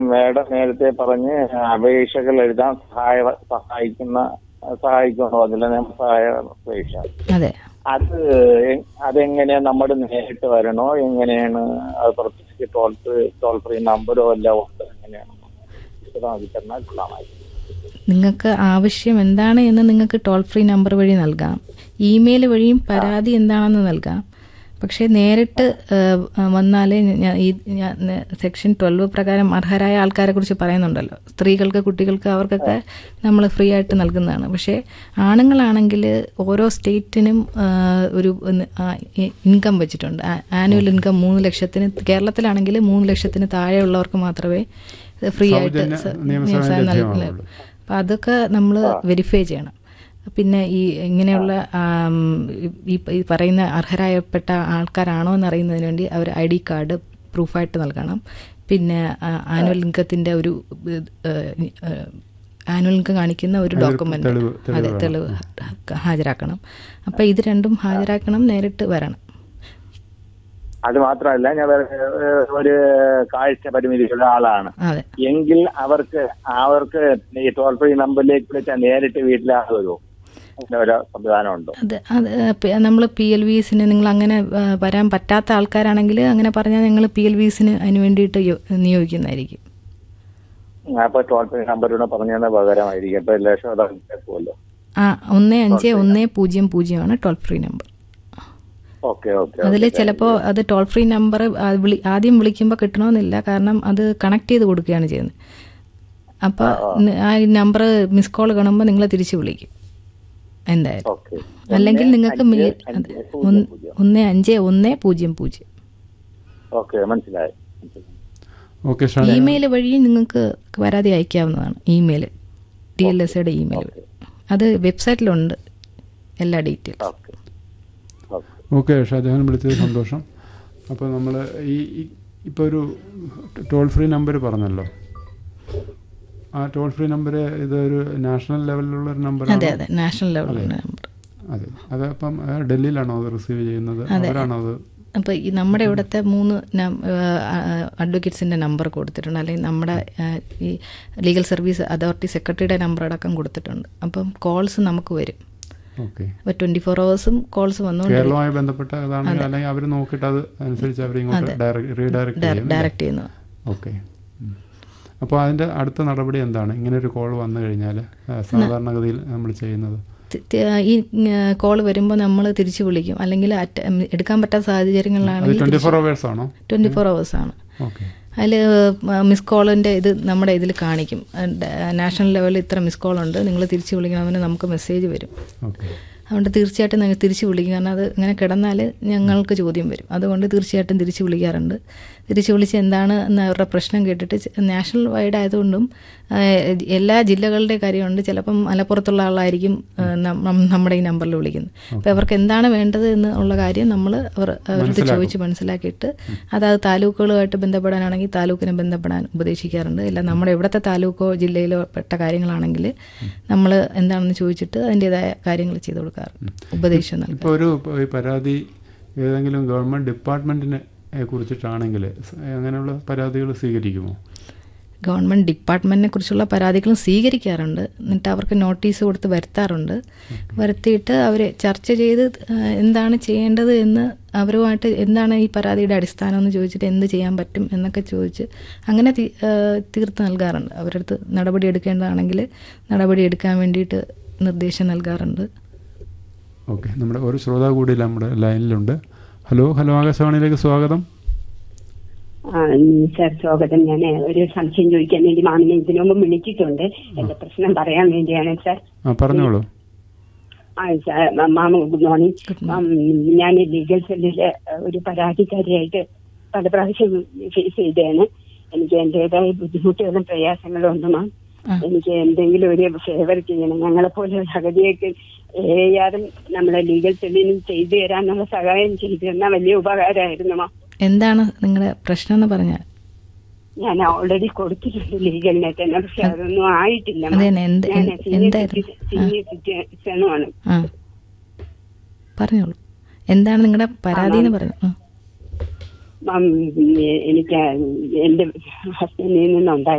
Madam നേരത്തെ പറഞ്ഞ് അപേക്ഷകൾ എഴുതാൻ സഹായ സഹായിക്കുന്ന സഹായിക്കുന്നു അതിലെ നിയമസഹായ അപേക്ഷ അതെ അത് എ- അതെങ്ങനെയാ നമ്മൾ നേരിട്ട് വരണോ എങ്ങനെയാണ് അത് പ്രത്യേകിച്ച് ടോൾ ഫ്രീ ടോൾ ഫ്രീ നമ്പറോ എല്ലാം ഉണ്ട് എങ്ങനെയാണ് വിശദമാക്കി തന്നാൽ കൊള്ളാമായിരുന്നു നിങ്ങൾക്ക് ആവശ്യം എന്താണ് എന്ന് നിങ്ങൾക്ക് ടോൾ ഫ്രീ നമ്പർ വഴി നൽകാം ഇമെയിൽ വഴിയും പരാതി എന്താണെന്ന് നൽകാം പക്ഷേ നേരിട്ട് വന്നാൽ ഈ ഞാൻ സെക്ഷൻ ട്വൽവ് പ്രകാരം അർഹരായ ആൾക്കാരെ കുറിച്ച് പറയുന്നുണ്ടല്ലോ സ്ത്രീകൾക്ക് കുട്ടികൾക്ക് അവർക്കൊക്കെ നമ്മൾ ഫ്രീ ആയിട്ട് നൽകുന്നതാണ് പക്ഷേ ആണുങ്ങളാണെങ്കിൽ ഓരോ സ്റ്റേറ്റിനും ആ, ഒരു ഇൻകം വെച്ചിട്ടുണ്ട് ആനുവൽ ഇൻകം മൂന്ന് ലക്ഷത്തിന് കേരളത്തിലാണെങ്കിൽ മൂന്ന് ലക്ഷത്തിന് താഴെയുള്ളവർക്ക് മാത്രമേ ഫ്രീ ആയിട്ട് സൗജന്യ സ- നിയമസഹായം നിയമസഹായം നൽകുള്ളൂ ലഭ്യമാവുള്ളൂ. അപ്പം അതൊക്കെ നമ്മൾ വെരിഫൈ ചെയ്യണം പിന്നെ ഈ ഇങ്ങനെയുള്ള ആം, ഈ ഈ പറയുന്ന അർഹരായപ്പെട്ട ആൾക്കാരാണോ എന്ന് അറിയുന്നതിന് വേണ്ടി അവർ ഐ ഡി കാർഡ് പ്രൂഫായിട്ട് നൽകണം പിന്നെ ആനുവൽ ഇൻകത്തിൻ്റെ ഒരു ആനുവൽ ഇൻകം കാണിക്കുന്ന ഒരു അതൊരു ഡോക്യുമെന്റ് തെളിവ്- തെളിവ് അതെ വേണം. തെളിവ് ഹാജരാക്കണം അപ്പം ഇത് രണ്ടും ഹാജരാക്കണം നേരിട്ട് വരണം അത് മാത്രമല്ല ഞാൻ വേറെ, ഏഹ്, ഒരു കാഴ്ച പരിമിതിയുള്ള ആളാണ് അതെ എങ്കിൽ അവർക്ക് അവർക്ക് ഈ ടോൾ ഫ്രീ നമ്പറിലേക്ക് വിളിച്ചാൽ നേരിട്ട് വീട്ടിലാൾ വരുമോ അങ്ങനെ ഒരു സംവിധാനം ഉണ്ടോ അത് അത് നമ്മൾ പി എൽ വിസിന് നിങ്ങൾ അങ്ങനെ ആ, വരാൻ പറ്റാത്ത ആൾക്കാരാണെങ്കിൽ അങ്ങനെ പറഞ്ഞാൽ നിങ്ങൾ പി എൽ വിസിന് അതിന് വേണ്ടിയിട്ട് യോ- നിയോഗിക്കുന്നതായിരിക്കും അപ്പൊ ടോൾ ഫ്രീ നമ്പറിലൂടെ പറഞ്ഞതിന് പകരമായിരിക്കും അപ്പൊ എല്ലാ ലക്ഷം അത് കേൾക്കുമല്ലോ ആ ഒന്ന് അഞ്ച് ഒന്ന് പൂജ്യം പൂജ്യമാണ് toll free number okay okay അതിൽ ചിലപ്പോൾ അത് ടോൾ ഫ്രീ നമ്പർ ആദ്യം വിളിക്കുമ്പോൾ കിട്ടണമെന്നില്ല കാരണം അത് കണക്ട് ചെയ്ത് കൊടുക്കുകയാണ് ചെയ്യുന്നത് അപ്പോൾ ആ നമ്പർ മിസ് കോൾ കാണുമ്പോൾ നിങ്ങൾ തിരിച്ച് വിളിക്കും എന്തായാലും ഓക്കെ അല്ലെങ്കിൽ നിങ്ങൾക്ക് മീ- അതെ. ഒന്ന് ഒന്ന് അഞ്ച് ഒന്ന് പൂജ്യം പൂജ്യം ഓക്കെ മനസ്സിലായി മനസ്സിലായി. ഓക്കെ ഷാനി ഇമെയിൽ വഴി നിങ്ങൾക്ക് പരാതി അയക്കാവുന്നതാണ് ഇമെയിൽ ഡി എൽ എസ് യുടെ ഇമെയിൽ വഴി അത് വെബ്സൈറ്റിലുണ്ട് എല്ലാ details okay okay okay Shajahan വിളിച്ചത് സന്തോഷം അപ്പോൾ നമ്മൾ ഈ ഇപ്പോൾ ഒരു ടോൾ ഫ്രീ നമ്പർ പറഞ്ഞല്ലോ ആ ടോൾ ഫ്രീ നമ്പർ ഇതൊരു നാഷണൽ ലെവലിലുള്ള ഒരു നമ്പർ അതെ അതെ നാഷണൽ ലെവലിലുള്ള നമ്പർ അതെ അത് അപ്പം ആ, ഡൽഹിയിലാണോ അത് റിസീവ് ചെയ്യുന്നത് അവരാണോ അത് അപ്പോൾ ഈ നമ്മുടെ ഇവിടുത്തെ മൂന്ന് അഡ്വക്കേറ്റ്സിൻ്റെ നമ്പർ കൊടുത്തിട്ടുണ്ട് അല്ലെങ്കിൽ നമ്മുടെ ആ, ഈ ലീഗൽ സർവീസ് അതോറിറ്റി സെക്രട്ടറിയുടെ നമ്പർ അടക്കം കൊടുത്തിട്ടുണ്ട് അപ്പം കോൾസ് നമുക്ക് വരും ഓക്കെ അപ്പോൾ ട്വൻറ്റി ഫോർ അവേഴ്സും കോൾസ് വന്നുകൊണ്ട് കേരളവുമായി ബന്ധപ്പെട്ട അതാണെങ്കിൽ അല്ലെങ്കിൽ അവർ നോക്കിയിട്ട് അത് അനുസരിച്ച് അവർ ഇങ്ങോട്ട് റീഡയറക്ട് ചെയ്യും ഡയറക്റ്റ് ചെയ്യുന്നത് ഓക്കെ അപ്പോൾ അതിൻ്റെ അടുത്ത നടപടി എന്താണ് ഇങ്ങനെ ഒരു കോൾ വന്നു കഴിഞ്ഞാൽ സാധാരണഗതിയിൽ നമ്മൾ ചെയ്യുന്നത് തി- തി- ഈ കോൾ വരുമ്പോൾ നമ്മൾ തിരിച്ചു വിളിക്കും അല്ലെങ്കിൽ അറ്റ- എടുക്കാൻ പറ്റാത്ത അത് സാഹചര്യങ്ങളിലാണെങ്കിൽ ട്വൻറ്റി ഫോർ അവേഴ്സ് ആണോ ട്വൻറ്റി ഫോർ അവേഴ്സ് ആണ് ഓക്കെ അതിൽ മിസ് കോളിൻ്റെ ഇത് നമ്മുടെ ഇതിൽ കാണിക്കും നാഷണൽ ലെവലിൽ ഇത്ര മിസ് കോൾ ഉണ്ട് നിങ്ങൾ തിരിച്ചു വിളിക്കണമെന്ന് നമുക്ക് മെസ്സേജ് വരും ഓക്കെ അതുകൊണ്ട് തീർച്ചയായിട്ടും നിങ്ങൾ തിരിച്ചു വിളിക്കും കാരണം അത് ഇങ്ങനെ കിടന്നാൽ ഞങ്ങൾക്ക് ചോദ്യം വരും അതുകൊണ്ട് തീർച്ചയായിട്ടും തിരിച്ചു വിളിക്കാറുണ്ട് തിരിച്ചു വിളിച്ച് എന്താണ് എന്ന് അവരുടെ പ്രശ്നം കേട്ടിട്ട് ചെ- നാഷണൽ വൈഡ് ആയതുകൊണ്ടും ആ, എല്ലാ ജില്ലകളുടെ കാര്യമുണ്ട് ചിലപ്പം മലപ്പുറത്തുള്ള ആളായിരിക്കും ആ, നം- നമ്മുടെ ഈ നമ്പറിൽ വിളിക്കുന്നത് അപ്പോൾ അവർക്ക് എന്താണ് വേണ്ടത് എന്ന് ഉള്ള കാര്യം നമ്മൾ അവർ അവരോട് ചോദിച്ച് മനസ്സിലാക്കിയിട്ട് അതായത് താലൂക്കുകളുമായിട്ട് ബന്ധപ്പെടാനാണെങ്കിൽ താലൂക്കിനെ ബന്ധപ്പെടാൻ ഉപദേശിക്കാറുണ്ട് ഇല്ല നമ്മുടെ ഇവിടുത്തെ താലൂക്കോ ജില്ലയിലോ പെട്ട കാര്യങ്ങളാണെങ്കിൽ നമ്മൾ എന്താണെന്ന് ചോദിച്ചിട്ട് അതിൻ്റെതായ കാര്യങ്ങൾ ചെയ്തു കൊടുക്കാറ് ഉപദേശം നൽകും ഇപ്പോൾ ഒരു പ- ഈ പരാതി ഏതെങ്കിലും ഗവൺമെൻറ് ഡിപ്പാർട്ട്മെൻറ്റിനെ കുറിച്ചിട്ടാണെങ്കിൽ സ- അങ്ങനെയുള്ള പരാതികൾ സ്വീകരിക്കുമോ ഗവൺമെൻറ് ഡിപ്പാർട്ട്മെൻറ്റിനെ കുറിച്ചുള്ള പരാതികളും സ്വീകരിക്കാറുണ്ട് എന്നിട്ട് അവർക്ക് നോട്ടീസ് കൊടുത്ത് വരുത്താറുണ്ട് വരുത്തിയിട്ട് അവർ ചർച്ച ചെയ്ത് ആ, എന്താണ് ചെയ്യേണ്ടത് എന്ന് അവരുമായിട്ട് എന്താണ് ഈ പരാതിയുടെ അടിസ്ഥാനം എന്ന് ചോദിച്ചിട്ട് എന്ത് ചെയ്യാൻ പറ്റും എന്നൊക്കെ ചോദിച്ച് അങ്ങനെ തീ- ആ, തീർത്ത് നൽകാറുണ്ട് അവരുടെ അടുത്ത് നടപടി എടുക്കേണ്ടതാണെങ്കിൽ നടപടി എടുക്കാൻ വേണ്ടിയിട്ട് നിർദ്ദേശം നൽകാറുണ്ട് ഓക്കെ നമ്മുടെ ഒരു ശ്രോതാവ് കൂടി നമ്മുടെ ലൈനിലുണ്ട് ഹലോ ഹലോ ആകാശവാണിയിലേക്ക് സ്വാഗതം ആ, ഉം, സാർ സ്വാഗതം ഞാൻ ഒരു സംശയം ചോദിക്കാൻ വേണ്ടി മാമിനെ ഇതിനു മുമ്പ് വിളിച്ചിട്ടുണ്ട് എന്റെ പ്രശ്നം പറയാൻ വേണ്ടിയാണ് സാർ ആ പറഞ്ഞോളൂ ആ സാർ മ- മാമ ഗുഡ് മോർണിംഗ് മാം, ഞാൻ ലീഗൽ സെല്ലിലെ ഒരു പരാതിക്കാരിയായിട്ട് പല പ്രാവശ്യം ഫേസ് ചെയ്തതാണ് എനിക്ക് എന്റേതായ ബുദ്ധിമുട്ടുകളും പ്രയാസങ്ങളും ഉണ്ട് മാം ആ. എനിക്ക് എന്തെങ്കിലും ഒരു ഫേവർ ചെയ്യണം ഞങ്ങളെ പോലെ ഒരു അഗതിയൊക്കെ ഏയാറും നമ്മളെ ലീഗൽ സെല്ലിനും ചെയ്തു തരാനുള്ള സഹായം ചെയ്തു തന്നാൽ വലിയ ഉപകാരമായിരുന്നു മാം എന്താണ് നിങ്ങളുടെ പ്രശ്നം എന്ന് പറഞ്ഞാൽ ഞാൻ ഓൾറെഡി കൊടുത്തിട്ടുണ്ട് ലീഗലിനെ തന്നെ പക്ഷെ അതൊന്നും ആയിട്ടില്ല അതെ, എന്ത്- ഞാൻ എന്ത്- സീനിയർ എന്തായിരുന്നു? സിറ്റി- സീനിയർ സിറ്റിസണുമാണ് ആ പറഞ്ഞോളൂ എന്താണ് നിങ്ങളുടെ പരാതി എന്ന് പറഞ്ഞു ആ ഉം, എനിക്ക് എന്റെ ഹസ്ബൻഡിൽ നിന്നുണ്ടായ